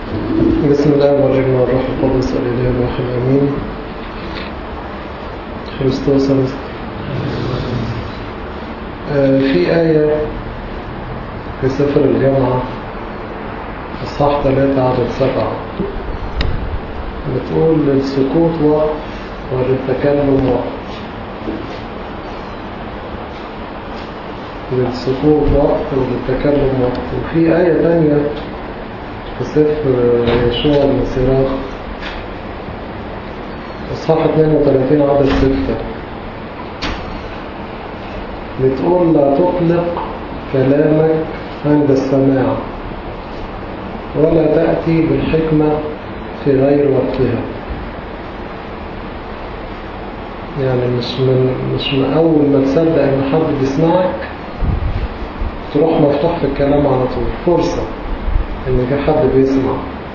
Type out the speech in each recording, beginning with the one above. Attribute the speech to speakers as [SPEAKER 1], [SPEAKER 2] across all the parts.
[SPEAKER 1] بسم الله والابن والروح القدس الإله الواحد آمين خريستوس المسيح آه في آية في سفر الجامعة الصح 3 عدد 7 بتقول للسكوت وقت وللتكلم وقت للسكوت وقت وللتكلم وقت وفي آية تانية في سفر يشوع المسيراخ إصحاح 32 عدد 6 بتقول لا تطلق كلامك عند السماع ولا تأتي بالحكمة في غير وقتها يعني مش من مش من أول ما تصدق إن حد بيسمعك تروح مفتوح في الكلام على طول فرصة إن في حد بيسمع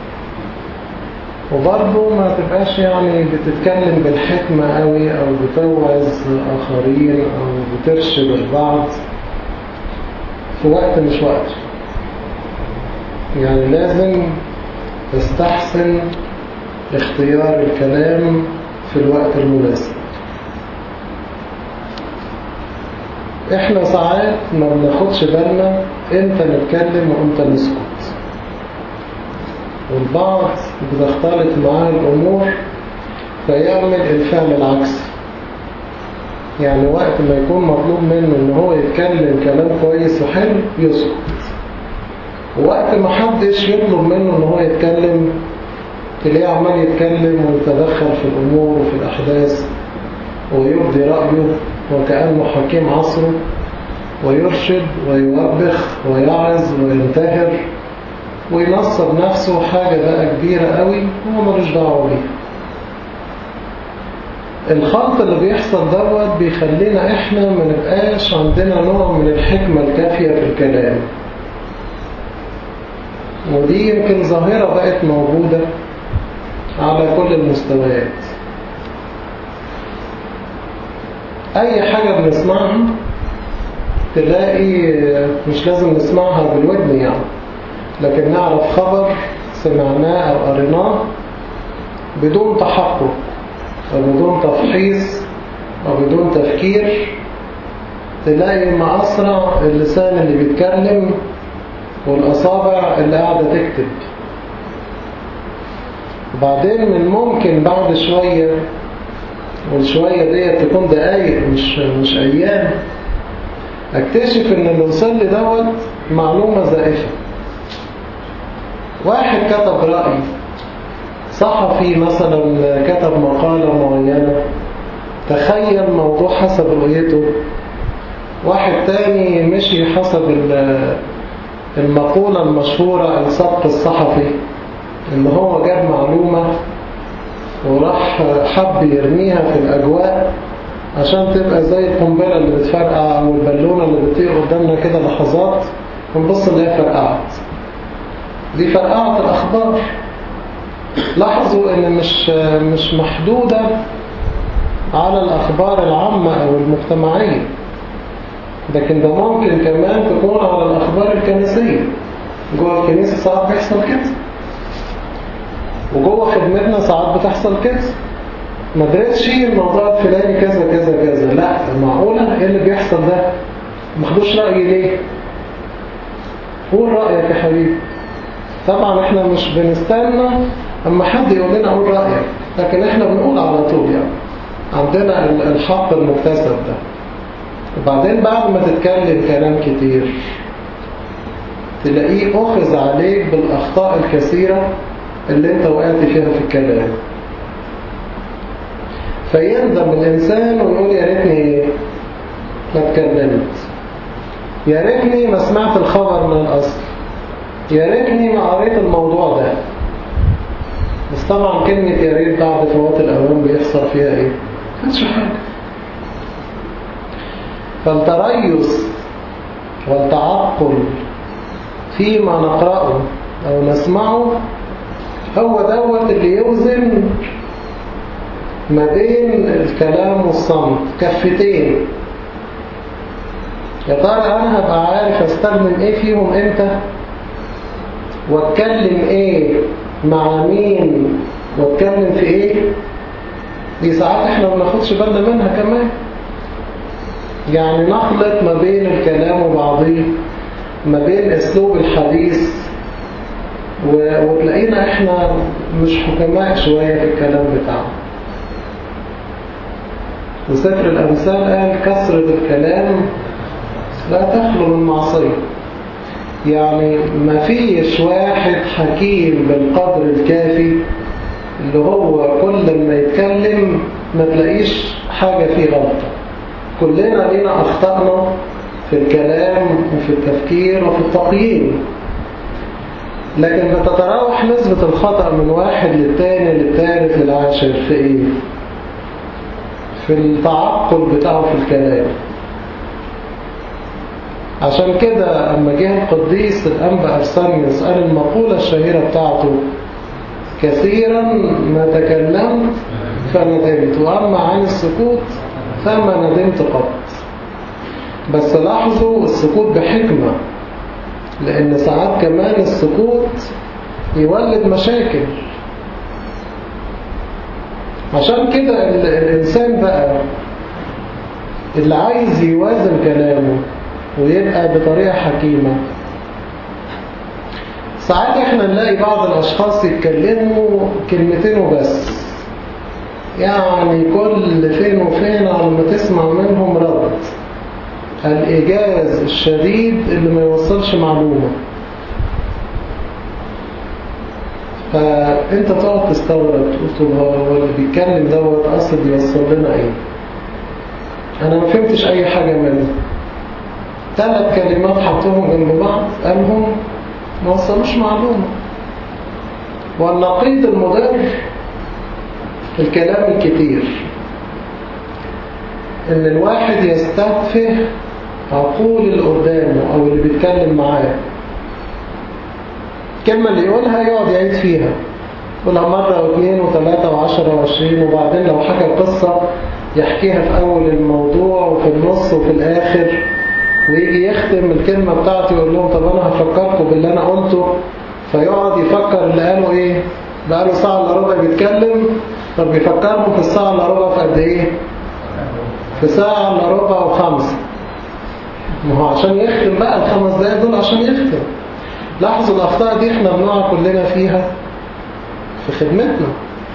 [SPEAKER 1] وبرضه ما تبقاش يعني بتتكلم بالحكمة قوي أو بتوعظ آخرين أو بترشد البعض في وقت مش وقت يعني لازم تستحسن اختيار الكلام في الوقت المناسب احنا ساعات ما بناخدش بالنا امتى نتكلم وامتى نسكت والبعض بتختلط معاه الامور فيعمل الفعل العكسي يعني وقت ما يكون مطلوب منه ان هو يتكلم كلام كويس وحلو يسكت وقت ما حدش يطلب منه ان هو يتكلم تلاقيه عمال يتكلم ويتدخل في الامور وفي الاحداث ويبدي رايه وكأنه حكيم عصره ويرشد ويوبخ ويعظ وينتهر وينصب نفسه حاجة بقى كبيرة قوي هو ملوش دعوة بيها الخلط اللي بيحصل دوت بيخلينا احنا ما نبقاش عندنا نوع من الحكمة الكافية في الكلام ودي يمكن ظاهرة بقت موجودة على كل المستويات أي حاجة بنسمعها تلاقي مش لازم نسمعها بالودن يعني لكن نعرف خبر سمعناه أو قريناه بدون تحقق أو بدون تفحيص أو بدون تفكير تلاقي ما أسرع اللسان اللي بيتكلم والأصابع اللي قاعدة تكتب وبعدين من ممكن بعد شوية والشوية دي تكون دقايق مش مش أيام اكتشف ان اللي وصل لي دوت معلومة زائفة واحد كتب رأي صحفي مثلا كتب مقالة معينة تخيل موضوع حسب رؤيته واحد تاني مشي حسب المقولة المشهورة السبق الصحفي ان هو جاب معلومة وراح حب يرميها في الأجواء عشان تبقى زي القنبلة اللي بتفرقع أو البالونة اللي بتطير قدامنا كده لحظات ونبص اللي هي فرقعت دي فرقعت الأخبار لاحظوا إن مش مش محدودة على الأخبار العامة أو المجتمعية لكن ده ممكن كمان تكون على الأخبار الكنسية جوه الكنيسة ساعات بيحصل كده وجوه خدمتنا ساعات بتحصل كده ما درستش الموضوع الفلاني كذا كذا كذا لا معقولة ايه اللي بيحصل ده ما خدوش رأيي ليه قول رأيك يا حبيبي طبعا احنا مش بنستنى اما حد يقول لنا قول رأيك لكن احنا بنقول على طول يعني عندنا الحق المكتسب ده وبعدين بعد ما تتكلم كلام كتير تلاقيه أخذ عليك بالأخطاء الكثيرة اللي انت وقعت فيها في الكلام فيندم الإنسان ويقول يا ريتني ما اتكلمت يا ريتني ما سمعت الخبر من الأصل يا ريتني ما قريت الموضوع ده بس طبعا كلمة يا ريت بعد فوات الأوان بيحصل فيها ايه؟ مش حاجة فالتريث والتعقل فيما نقرأه أو نسمعه هو دوت اللي يوزن ما بين الكلام والصمت كفتين يا ترى أنا هبقى عارف أستخدم إيه فيهم إمتى واتكلم ايه مع مين واتكلم في ايه دي ساعات احنا ما بناخدش بالنا منها كمان يعني نخلط ما بين الكلام وبعضيه ما بين اسلوب الحديث وتلاقينا احنا مش حكماء شوية في الكلام بتاعه وسفر الأمثال قال كثرة الكلام لا تخلو من معصية يعني ما فيش واحد حكيم بالقدر الكافي اللي هو كل ما يتكلم ما تلاقيش حاجة فيه غلطة كلنا لينا أخطأنا في الكلام وفي التفكير وفي التقييم لكن بتتراوح نسبة الخطأ من واحد للتاني للتالت للعاشر في ايه في التعقل بتاعه في الكلام عشان كده اما جه القديس الانبا ارسانيوس قال المقولة الشهيرة بتاعته كثيرا ما تكلمت فندمت واما عن السكوت فما ندمت قط بس لاحظوا السكوت بحكمة لأن ساعات كمان السكوت يولد مشاكل عشان كده الإنسان بقى اللي عايز يوازن كلامه ويبقى بطريقة حكيمة ساعات احنا نلاقي بعض الأشخاص يتكلموا كلمتين وبس يعني كل فين وفين على ما تسمع منهم رد الإيجاز الشديد اللي ما يوصلش معلومة فأنت تقعد تستغرب تقول هو اللي بيتكلم دوت قصد يوصل لنا إيه أنا ما فهمتش أي حاجة منه ثلاث كلمات حطوهم جنب بعض قالهم ما وصلوش معلومة والنقيض المضر الكلام الكتير ان الواحد يستهفه عقول اللي قدامه او اللي بيتكلم معاه الكلمة اللي يقولها يقعد يعيد فيها يقولها مرة واثنين وثلاثة وعشرة وعشرين وبعدين لو حكى قصة يحكيها في أول الموضوع وفي النص وفي الآخر ويجي يختم الكلمة بتاعته يقول لهم طب أنا هفكركم باللي أنا قلته فيقعد يفكر اللي قاله إيه بقاله ساعة إلا ربع بيتكلم طب بيفكرهم في الساعة إلا ربع في قد إيه في ساعة إلا ربع وخمسة ما هو عشان يختم بقى الخمس دقايق دول عشان يختم لاحظوا الأخطاء دي احنا بنقع كلنا فيها في خدمتنا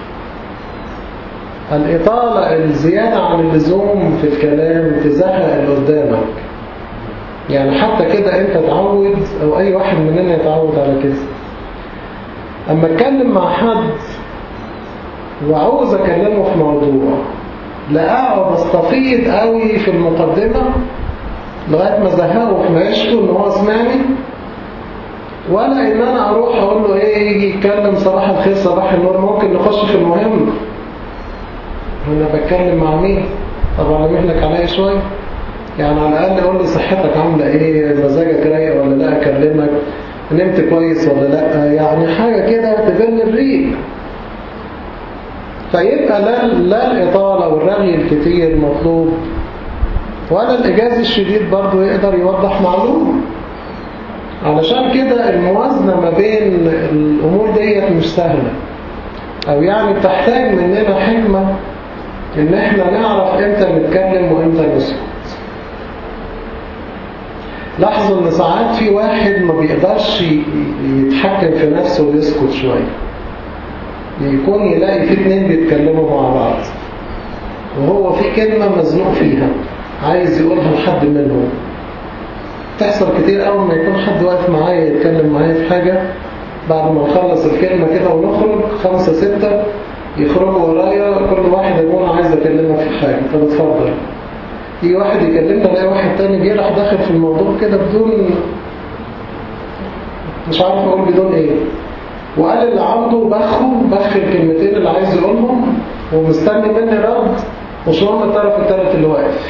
[SPEAKER 1] الإطالة الزيادة عن اللزوم في الكلام تزهق اللي قدامك يعني حتى كده انت تعود او اي واحد مننا يتعود على كده اما اتكلم مع حد وعاوز اكلمه في موضوع لا اقعد استفيض قوي في المقدمة لغاية ما زهقه في معيشته ان هو سمعني ولا ان انا اروح اقول له ايه يجي يتكلم صباح الخير صباح النور ممكن نخش في المهم انا بتكلم مع مين طبعا مهلك عليا شوية يعني على الاقل اقول له صحتك عاملة ايه مزاجك رايق ولا لا اكلمك نمت كويس ولا لا يعني حاجة كده تبل الريق فيبقى لا, لا الإطالة والرغي الكتير مطلوب ولا الإجاز الشديد برضو يقدر يوضح معلومة علشان كده الموازنة ما بين الأمور ديت مش سهلة أو يعني بتحتاج مننا حكمة إن إحنا نعرف إمتى نتكلم وإمتى نسكت لاحظوا إن ساعات في واحد ما بيقدرش يتحكم في نفسه ويسكت شوية يكون يلاقي في اتنين بيتكلموا مع بعض وهو في كلمة مزنوق فيها عايز يقولها لحد منهم تحصل كتير أول ما يكون حد واقف معايا يتكلم معايا في حاجة بعد ما نخلص الكلمة كده ونخرج خمسة ستة يخرجوا ورايا كل واحد يقول عايز أكلمك في حاجة طب اتفضل يجي واحد يكلمنا الاقي واحد تاني بيروح داخل في الموضوع كده بدون مش عارف اقول بدون ايه وقال اللي عنده بخه بخ الكلمتين اللي عايز يقولهم ومستني مني رد مش مهم الطرف الثالث اللي واقف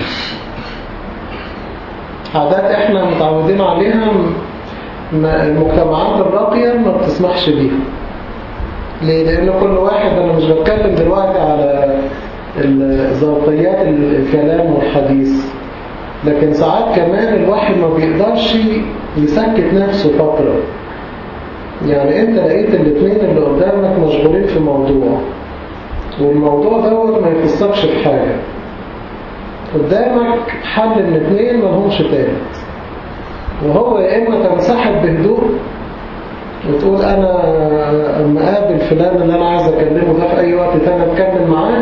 [SPEAKER 1] عادات احنا متعودين عليها المجتمعات الراقية ما بتسمحش بيها ليه؟ لأن كل واحد أنا مش بتكلم دلوقتي على ذوقيات الكلام والحديث لكن ساعات كمان الواحد ما بيقدرش يسكت نفسه فترة يعني انت لقيت الاثنين اللي قدامك مشغولين في موضوع والموضوع دوت ما يخصكش في حاجة قدامك حل من اثنين ملهمش تالت وهو يا اما تنسحب بهدوء وتقول انا اما اقابل فلان اللي انا عايز اكلمه ده في اي وقت تاني اتكلم معاه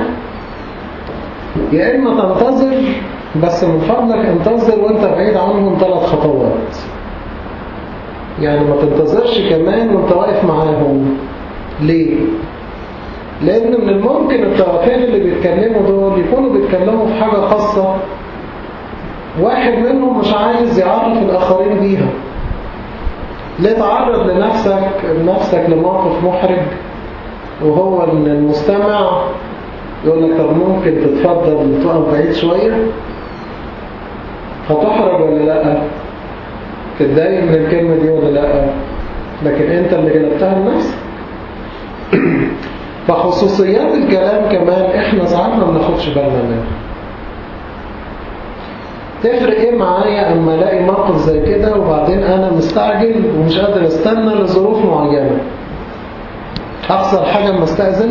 [SPEAKER 1] يا اما تنتظر بس من فضلك انتظر وانت بعيد عنهم ثلاث خطوات يعني ما تنتظرش كمان وانت واقف معاهم ليه؟ لأن من الممكن الطرفين اللي بيتكلموا دول يكونوا بيتكلموا في حاجة خاصة واحد منهم مش عايز يعرف الآخرين بيها ليه تعرض لنفسك نفسك لموقف محرج وهو ان المستمع يقول لك طب ممكن تتفضل تقف بعيد شوية هتحرج ولا لا تتضايق من الكلمة دي ولا لا لكن انت اللي جلبتها لنفسك فخصوصيات الكلام كمان احنا ساعات ما بناخدش بالنا منها تفرق ايه معايا اما الاقي موقف زي كده وبعدين انا مستعجل ومش قادر استنى لظروف معينة اخسر حاجة اما استأذن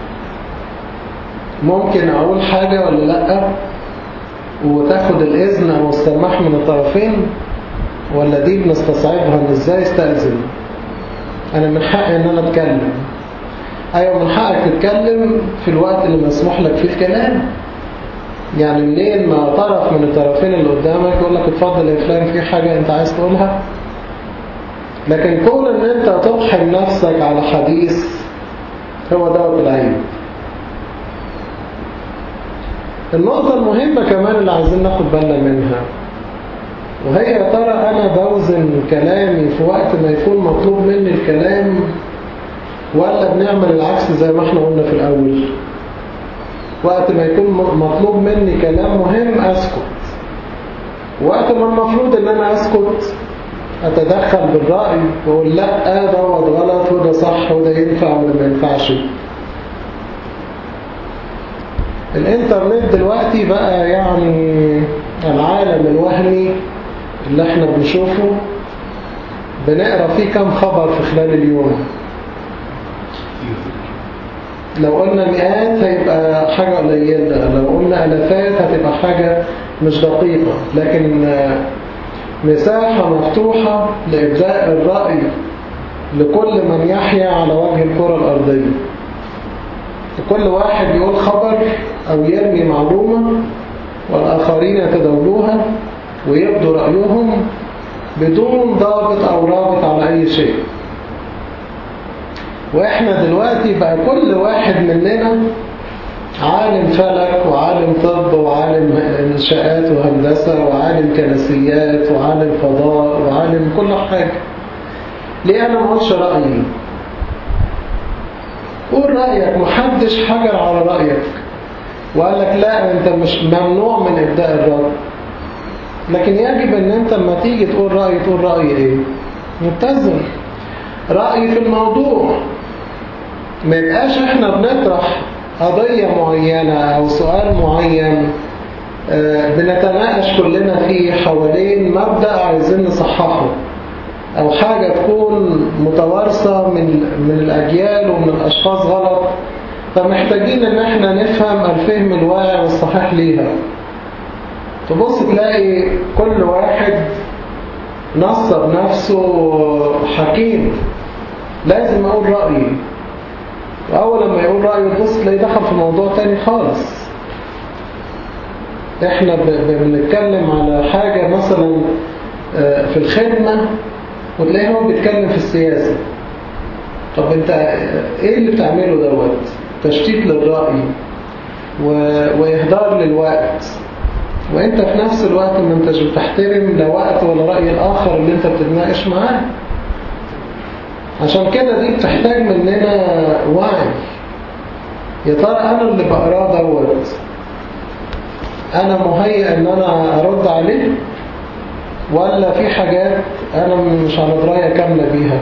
[SPEAKER 1] ممكن اقول حاجة ولا لا وتاخد الاذن او السماح من الطرفين ولا دي بنستصعبها ان ازاي استأذن انا من حقي ان انا اتكلم ايوه من حقك تتكلم في الوقت اللي مسموح لك فيه الكلام يعني منين ما طرف من الطرفين اللي قدامك يقول لك اتفضل يا فلان في حاجة انت عايز تقولها لكن كون ان انت تقحم نفسك على حديث هو دوت العيب النقطة المهمة كمان اللي عايزين ناخد بالنا منها وهي يا ترى أنا بوزن كلامي في وقت ما يكون مطلوب مني الكلام ولا بنعمل العكس زي ما احنا قلنا في الأول وقت ما يكون مطلوب مني كلام مهم أسكت وقت ما المفروض ان أنا أسكت أتدخل بالرأي وأقول لا ده غلط وده صح وده ينفع وده ما ينفعش الانترنت دلوقتي بقى يعني العالم الوهمي اللي احنا بنشوفه بنقرأ فيه كم خبر في خلال اليوم لو قلنا مئات هيبقى حاجة قليلة لو قلنا ألفات هتبقى حاجة مش دقيقة لكن مساحة مفتوحة لإبداء الرأي لكل من يحيا على وجه الكرة الأرضية كل واحد يقول خبر أو يرمي معلومة والآخرين يتداولوها ويبدوا رأيهم بدون ضابط أو رابط على أي شيء وإحنا دلوقتي بقى كل واحد مننا عالم فلك وعالم طب وعالم إنشاءات وهندسة وعالم كنسيات وعالم فضاء وعالم كل حاجة ليه أنا ما قلتش رأيي قول رأيك محدش حجر على رأيك وقال لك لا انت مش ممنوع من ابداء الرأي لكن يجب ان انت لما تيجي تقول رأي تقول رأي ايه متزن رأي في الموضوع ما يبقاش احنا بنطرح قضية معينة او سؤال معين بنتناقش كلنا فيه حوالين مبدأ عايزين نصححه أو حاجة تكون متوارثة من من الأجيال ومن الأشخاص غلط فمحتاجين إن احنا نفهم الفهم الواعي والصحيح ليها تبص تلاقي كل واحد نصب نفسه حكيم لازم أقول رأيي وأول لما يقول رأيه تبص تلاقيه دخل في موضوع تاني خالص احنا بنتكلم على حاجة مثلا في الخدمة وتلاقيه هو بيتكلم في السياسة طب انت ايه اللي بتعمله دوت تشتيت للرأي و... واهدار للوقت وانت في نفس الوقت ما انتش بتحترم لا وقت ولا رأي الآخر اللي انت بتتناقش معاه عشان كده دي بتحتاج مننا وعي يا ترى انا اللي بقراه دوت انا مهيئ ان انا ارد عليه ولا في حاجات أنا مش على دراية كاملة بيها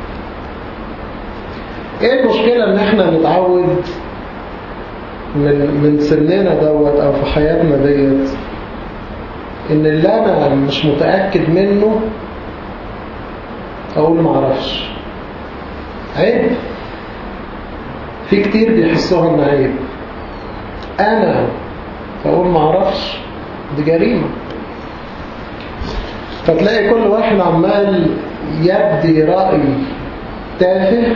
[SPEAKER 1] إيه المشكلة إن إحنا نتعود من, من سننا دوت أو في حياتنا ديت إن اللي أنا مش متأكد منه أقول معرفش عيب في كتير بيحسوها ان عيب انا فاقول ما اعرفش دي جريمة فتلاقي كل واحد عمال يبدي رأي تافه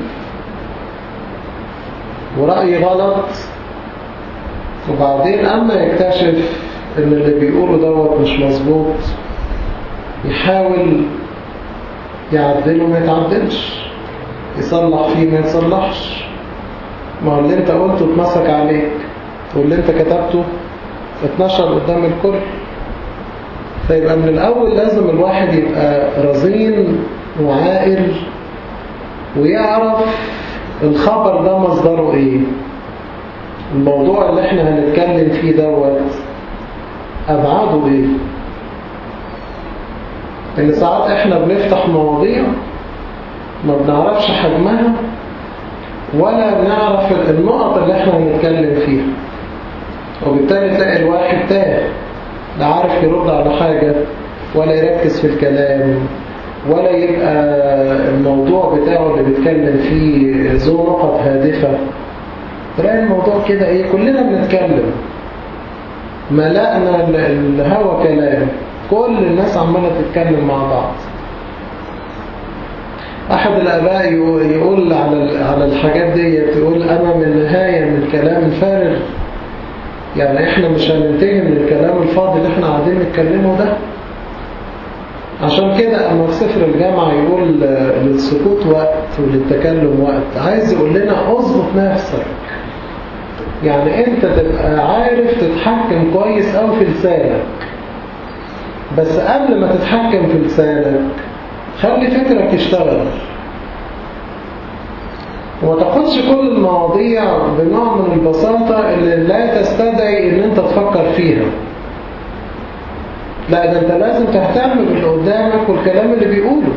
[SPEAKER 1] ورأي غلط وبعدين أما يكتشف إن اللي بيقوله دوت مش مظبوط يحاول يعدله ما يتعدلش يصلح فيه ما يتصلحش ما هو اللي انت قلته اتمسك عليك واللي انت كتبته اتنشر قدام الكل فيبقى من الأول لازم الواحد يبقى رزين وعاقل ويعرف الخبر ده مصدره ايه الموضوع اللي احنا هنتكلم فيه دوت أبعاده ايه ان ساعات احنا بنفتح مواضيع ما بنعرفش حجمها ولا بنعرف النقط اللي احنا هنتكلم فيها وبالتالي تلاقي الواحد تاه لا عارف يرد على حاجة ولا يركز في الكلام ولا يبقى الموضوع بتاعه اللي بيتكلم فيه ذو نقط هادفة تلاقي الموضوع كده ايه كلنا بنتكلم ملأنا الهوى كلام كل الناس عمالة تتكلم مع بعض أحد الآباء يقول على على الحاجات دي يقول أنا من نهاية من الكلام الفارغ يعني إحنا مش هننتهي من الكلام الفاضي اللي إحنا قاعدين نتكلمه ده عشان كده أما في سفر الجامعة يقول للسكوت وقت وللتكلم وقت عايز يقول لنا أظبط نفسك يعني أنت تبقى عارف تتحكم كويس أو في لسانك بس قبل ما تتحكم في لسانك خلي فكرك يشتغل وما تاخدش كل المواضيع بنوع من البساطة اللي لا تستدعي ان انت تفكر فيها لا ده انت لازم تهتم باللي قدامك والكلام اللي بيقوله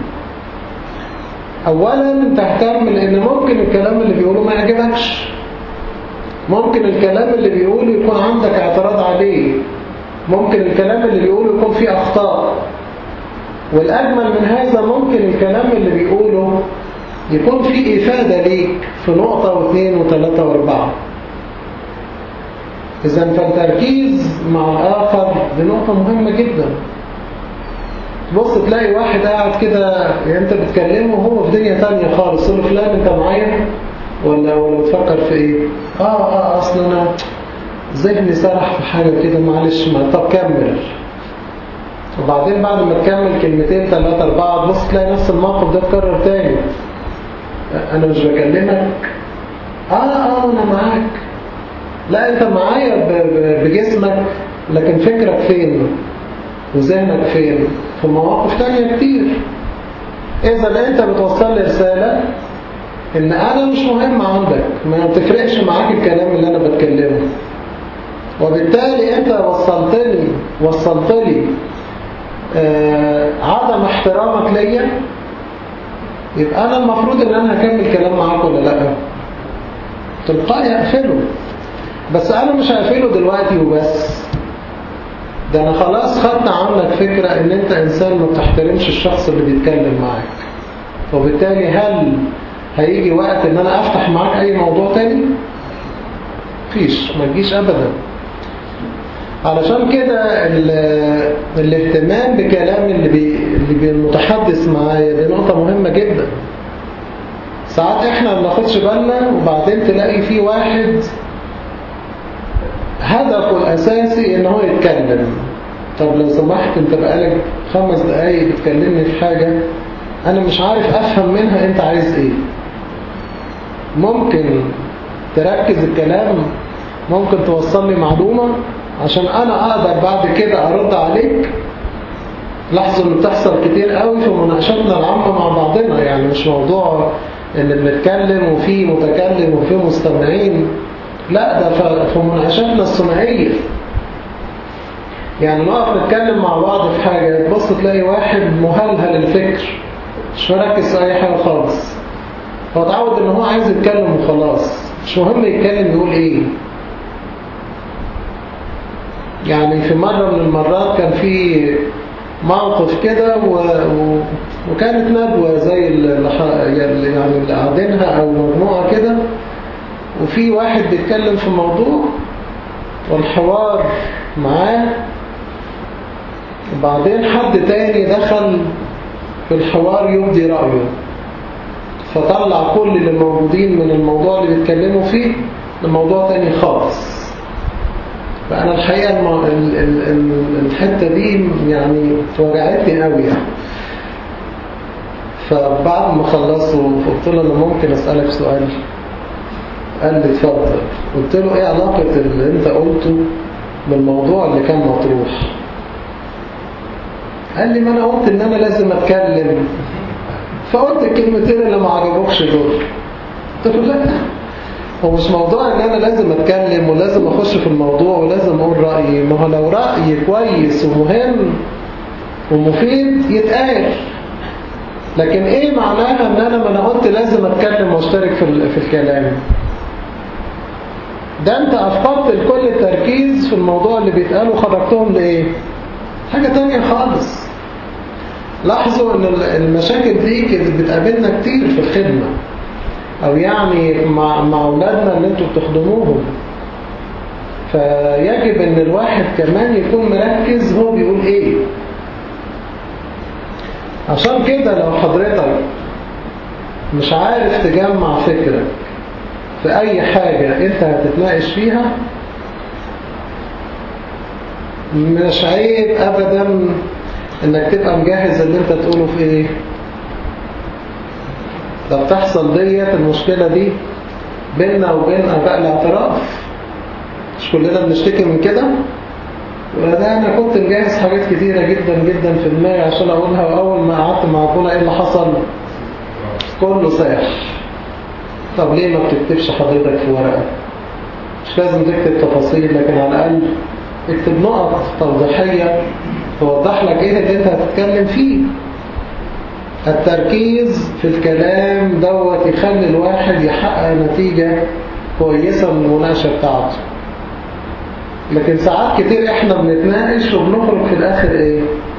[SPEAKER 1] اولا تهتم لان ممكن الكلام اللي بيقوله ما يعجبكش ممكن الكلام اللي بيقوله يكون عندك اعتراض عليه ممكن الكلام اللي بيقوله يكون فيه اخطاء والأجمل من هذا ممكن الكلام اللي بيقوله يكون فيه إفادة ليك في نقطة واثنين وثلاثة واربعة إذا فالتركيز مع الآخر دي نقطة مهمة جدا بص تلاقي واحد قاعد كده يعني أنت بتكلمه وهو في دنيا تانية خالص تقول له فلان أنت معايا ولا ولا بتفكر في إيه؟ آه آه أصل أنا ذهني سرح في حاجة كده معلش ما طب كمل وبعدين بعد ما تكمل كلمتين ثلاثة أربعة تبص تلاقي نفس الموقف ده اتكرر تاني أنا مش بكلمك آه آه أنا معاك لا أنت معايا بجسمك لكن فكرك فين وذهنك فين في مواقف تانية كتير إذا أنت بتوصل لي رسالة إن أنا مش مهم عندك ما بتفرقش معاك الكلام اللي أنا بتكلمه وبالتالي أنت وصلتني وصلت لي آه عدم احترامك ليا يبقى أنا المفروض إن أنا هكمل كلام معاك ولا لأ تلقائي أقفله بس أنا مش هقفله دلوقتي وبس ده أنا خلاص خدت عنك فكرة إن أنت إنسان ما بتحترمش الشخص اللي بيتكلم معاك وبالتالي هل هيجي وقت إن أنا أفتح معاك أي موضوع تاني؟ مفيش ما تجيش أبداً علشان كده الاهتمام بكلام اللي بي اللي بيمتحدث معايا دي نقطة مهمة جدا ساعات احنا ما بناخدش بالنا وبعدين تلاقي في واحد هدفه الأساسي ان هو يتكلم طب لو سمحت انت بقالك خمس دقايق بتكلمني في حاجة انا مش عارف افهم منها انت عايز ايه ممكن تركز الكلام ممكن توصل لي معلومة عشان انا اقدر بعد كده ارد عليك لاحظوا ان بتحصل كتير قوي في مناقشاتنا العامة مع بعضنا يعني مش موضوع ان بنتكلم وفي متكلم وفي مستمعين لا ده في مناقشاتنا الثنائيه يعني نقف نتكلم مع بعض في حاجة تبص تلاقي واحد مهلهل الفكر مش مركز في اي حاجة خالص هو اتعود ان هو عايز يتكلم وخلاص مش مهم يتكلم يقول ايه يعني في مرة من المرات كان في موقف كده و... و... وكانت ندوة زي اللي ح- يعني اللي قاعدينها أو مجموعة كده وفي واحد بيتكلم في موضوع والحوار معاه وبعدين حد تاني دخل في الحوار يبدي رأيه فطلع كل اللي موجودين من الموضوع اللي بيتكلموا فيه لموضوع تاني خالص فأنا الحقيقة الم- ال- ال- ال- الحتة دي يعني وجعتني قوي يعني فبعد ما خلصوا قلت له أنا ممكن أسألك سؤال قال لي اتفضل قلت له ايه علاقة اللي انت قلته بالموضوع اللي كان مطروح قال لي ما انا قلت ان انا لازم اتكلم فقلت الكلمتين اللي ما عجبوكش دول قلت له لا هو مش موضوع ان انا لازم اتكلم ولازم اخش في الموضوع ولازم اقول رأيي ما هو لو رأيي كويس ومهم ومفيد يتقال لكن ايه معناها ان انا ما انا قلت لازم اتكلم واشترك في, ال- في الكلام ده انت افقدت الكل التركيز في الموضوع اللي بيتقال وخرجتهم لايه حاجة تانية خالص لاحظوا ان ال- المشاكل دي كانت بتقابلنا كتير في الخدمة او يعني مع, مع اولادنا اللي انتوا بتخدموهم فيجب ان الواحد كمان يكون مركز هو بيقول ايه عشان كده لو حضرتك مش عارف تجمع فكرك في اي حاجة انت هتتناقش فيها مش عيب ابدا انك تبقى مجهز اللي انت تقوله في ايه طب تحصل ديت المشكلة دي بيننا وبين اباء الاعتراف مش كلنا بنشتكي من كده وده انا كنت مجهز حاجات كتيرة جدا جدا في دماغي عشان اقولها واول ما قعدت مع ابونا ايه اللي حصل كله ساح طب ليه ما بتكتبش حضرتك في ورقة مش لازم تكتب تفاصيل لكن على الأقل اكتب نقط توضيحية توضح لك ايه اللي انت هتتكلم فيه التركيز في الكلام دوت يخلي الواحد يحقق نتيجة كويسة من المناقشة بتاعته لكن ساعات كتير احنا بنتناقش وبنخرج في الاخر ايه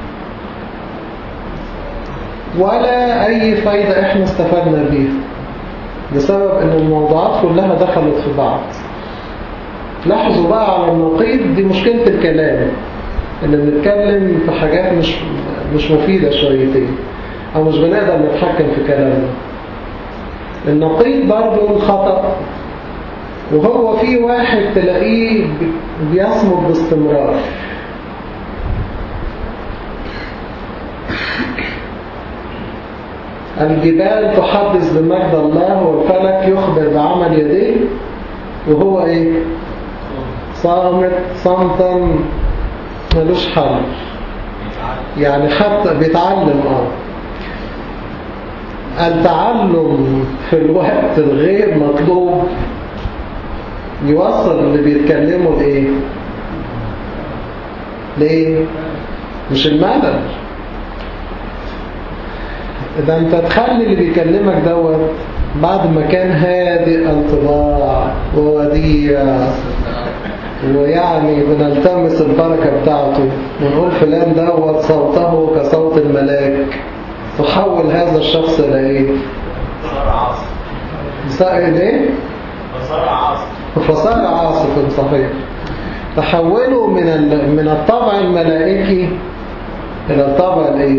[SPEAKER 1] ولا اي فايدة احنا استفدنا بيها بسبب ان الموضوعات كلها دخلت في بعض لاحظوا بقى على النقيض دي مشكلة الكلام ان بنتكلم في حاجات مش مش مفيدة شويتين او مش بنقدر نتحكم في كلامنا النقيض برضو الخطأ وهو في واحد تلاقيه بيصمد باستمرار الجبال تحدث بمجد الله والفلك يخبر بعمل يديه وهو ايه صامت صمتا ملوش حل يعني حتى بيتعلم اه التعلم في الوقت الغير مطلوب يوصل اللي بيتكلموا لإيه ليه مش الملل ده انت تخلي اللي بيكلمك دوت بعد ما كان هادئ الطباع ووديع ويعني بنلتمس البركة بتاعته ونقول فلان دوت صوته كصوت الملاك تحول هذا الشخص إلى ايه؟
[SPEAKER 2] صار عاصف
[SPEAKER 1] صار ايه؟
[SPEAKER 2] فصار عاصف
[SPEAKER 1] فصار عاصف صحيح تحوله من ال... من الطبع الملائكي إلى الطبع الايه؟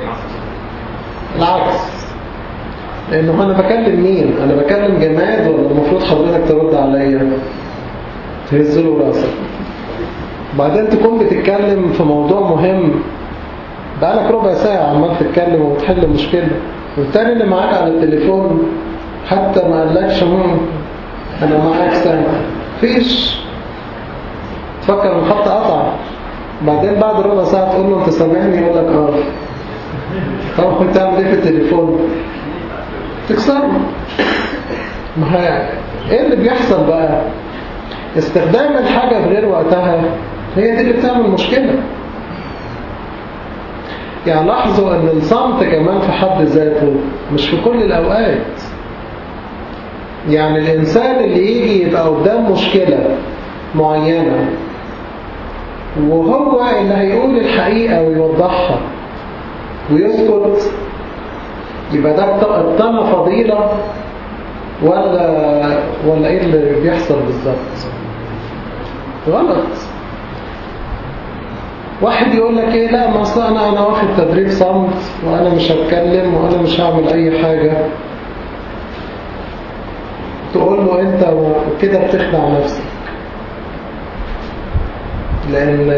[SPEAKER 1] العكس لأنه أنا بكلم مين؟ أنا بكلم جماد ولا المفروض حضرتك ترد عليا؟ تهز له راسك بعدين تكون بتتكلم في موضوع مهم بقالك ربع ساعة عمال تتكلم وبتحل مشكلة والتاني اللي معاك على التليفون حتى ما قالكش مم أنا معاك سنة فيش تفكر الخط قطع بعدين بعد ربع ساعة تقول له أنت سامعني يقول لك آه طب كنت تعمل إيه في التليفون؟ تكسره ما هي إيه اللي بيحصل بقى؟ استخدام الحاجة في غير وقتها هي دي اللي بتعمل مشكلة يعني لاحظوا ان الصمت كمان في حد ذاته مش في كل الاوقات يعني الانسان اللي يجي يبقى قدام مشكلة معينة وهو اللي هيقول الحقيقة ويوضحها ويسكت يبقى ده الطنا فضيلة ولا ولا ايه اللي بيحصل بالظبط غلط واحد يقول لك ايه لا ما اصل انا انا واخد تدريب صمت وانا مش هتكلم وانا مش هعمل اي حاجة تقول له انت كده بتخدع نفسك لان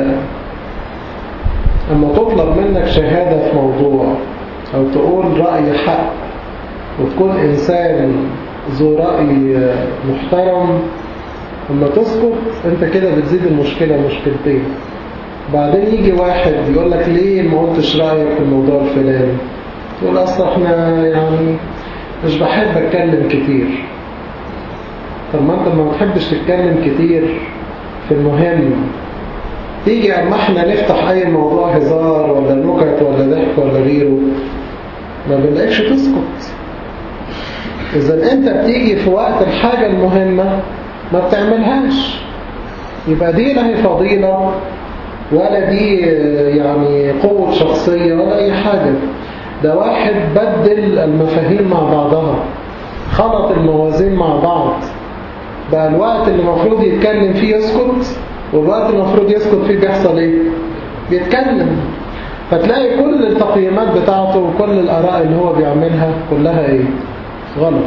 [SPEAKER 1] اما تطلب منك شهادة في موضوع او تقول رأي حق وتكون انسان ذو رأي محترم لما تسكت انت كده بتزيد المشكلة مشكلتين بعدين يجي واحد يقول لك ليه ما قلتش رأيك في الموضوع الفلاني تقول اصل احنا يعني مش بحب اتكلم كتير طب ما انت ما بتحبش تتكلم كتير في المهم تيجي اما احنا نفتح اي موضوع هزار ولا نكت ولا ضحك ولا غيره ما بنلاقيش تسكت اذا انت بتيجي في وقت الحاجة المهمة ما بتعملهاش يبقى دي لا هي فضيلة ولا دي يعني قوة شخصية ولا أي حاجة ده واحد بدل المفاهيم مع بعضها خلط الموازين مع بعض بقى الوقت اللي المفروض يتكلم فيه يسكت والوقت اللي المفروض يسكت فيه بيحصل ايه بيتكلم فتلاقي كل التقييمات بتاعته وكل الآراء اللي هو بيعملها كلها ايه غلط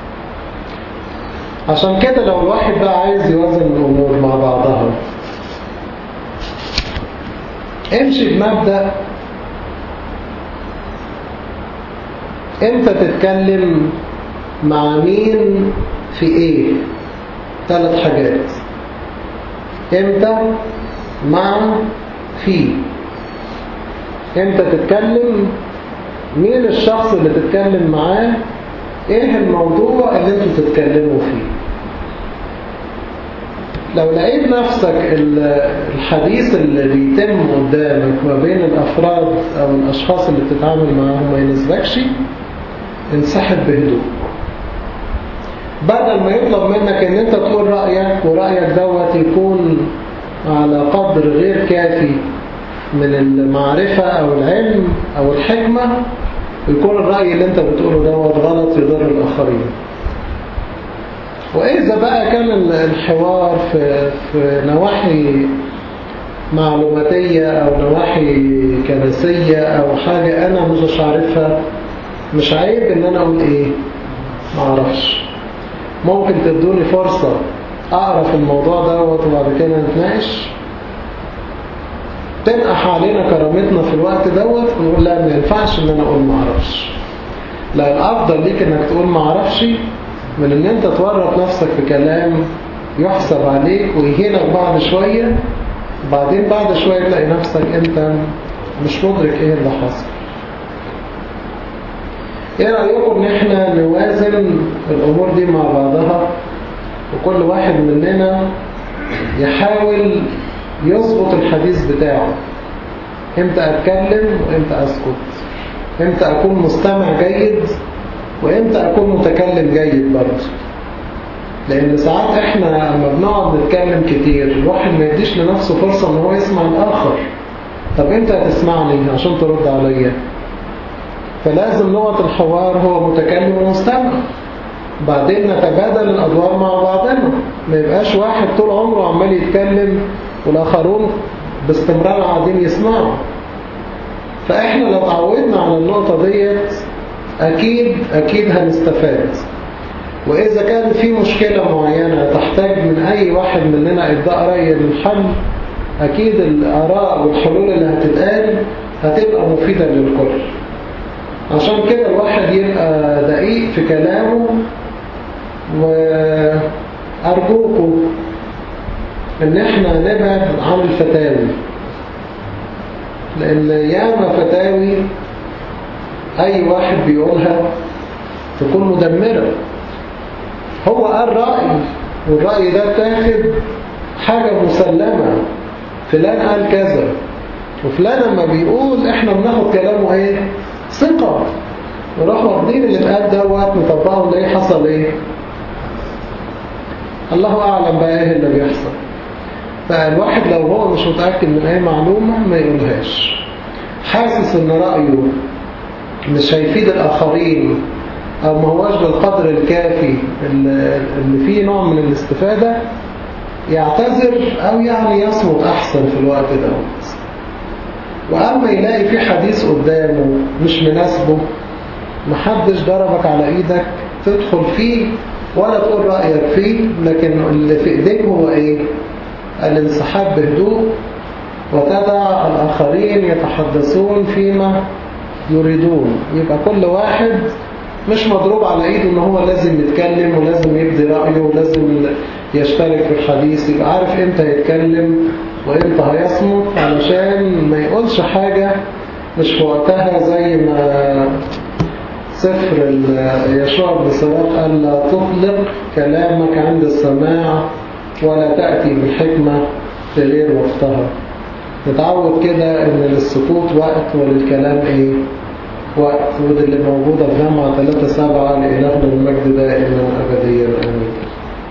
[SPEAKER 1] عشان كده لو الواحد بقى عايز يوازن الأمور مع بعضها امشي بمبدأ امتى تتكلم مع مين في ايه ثلاث حاجات امتى مع في امتى تتكلم مين الشخص اللي تتكلم معاه ايه الموضوع اللي انتوا تتكلموا فيه لو لقيت نفسك الحديث اللي بيتم قدامك ما بين الأفراد أو الأشخاص اللي بتتعامل معاهم ما يناسبكش انسحب بهدوء بدل ما يطلب منك ان انت تقول رأيك ورأيك دوت يكون على قدر غير كافي من المعرفة أو العلم أو الحكمة يكون الرأي اللي انت بتقوله دوت غلط يضر الآخرين وإذا بقى كان الحوار في, في نواحي معلوماتية أو نواحي كنسية أو حاجة أنا مش عارفها مش عيب إن أنا أقول إيه معرفش ممكن تدوني فرصة أعرف الموضوع دوت وبعد كده نتناقش تنقح علينا كرامتنا في الوقت دوت ونقول لا ما ينفعش إن أنا أقول معرفش لا الأفضل ليك إنك تقول معرفش من ان انت تورط نفسك في كلام يحسب عليك ويهينك بعد شوية وبعدين بعد شوية تلاقي نفسك انت مش مدرك ايه اللي حصل ايه رأيكم ان احنا نوازن الامور دي مع بعضها وكل واحد مننا يحاول يظبط الحديث بتاعه امتى اتكلم وامتى اسكت امتى اكون مستمع جيد وامتى اكون متكلم جيد برضه لان ساعات احنا لما بنقعد نتكلم كتير الواحد ما يديش لنفسه فرصة ان هو يسمع الاخر طب امتى هتسمعني عشان ترد عليا فلازم لغة الحوار هو متكلم ومستمع بعدين نتبادل الادوار مع بعضنا ما يبقاش واحد طول عمره عمال يتكلم والاخرون باستمرار قاعدين يسمعوا فاحنا لو تعودنا على النقطة ديت أكيد أكيد هنستفاد وإذا كان في مشكلة معينة تحتاج من أي واحد مننا إبداء رأي للحل أكيد الآراء والحلول اللي هتتقال هتبقى مفيدة للكل عشان كده الواحد يبقى دقيق في كلامه وأرجوكم إن احنا نبعد عن الفتاوي لأن ياما فتاوي أي واحد بيقولها تكون مدمرة هو قال رأي والرأي ده تاخد حاجة مسلمة فلان قال كذا وفلان لما بيقول احنا بناخد كلامه ايه ثقة نروح واخدين اللي اتقال دوت نطبقه نلاقيه حصل ايه الله أعلم بقى ايه اللي بيحصل فالواحد لو هو مش متأكد من أي معلومة ما يقولهاش حاسس ان رأيه مش هيفيد الآخرين أو ما هوش بالقدر الكافي اللي فيه نوع من الاستفادة يعتذر أو يعني يصمت أحسن في الوقت دوت وأما يلاقي في حديث قدامه مش مناسبه محدش ضربك على إيدك تدخل فيه ولا تقول رأيك فيه لكن اللي في إيديك هو إيه الانسحاب بهدوء وتدع الآخرين يتحدثون فيما يريدون يبقى كل واحد مش مضروب على ايده ان هو لازم يتكلم ولازم يبدي رأيه ولازم يشترك في الحديث يبقى عارف امتى يتكلم وامتى هيصمت علشان ما يقولش حاجة مش في وقتها زي ما سفر يشوع بن سراق قال لا تطلق كلامك عند السماع ولا تأتي بالحكمة في غير وقتها نتعود كده ان للسكوت وقت وللكلام ايه وقت ودي اللي موجودة في جامعة 3 7 لإلهنا المجد دائما أبدا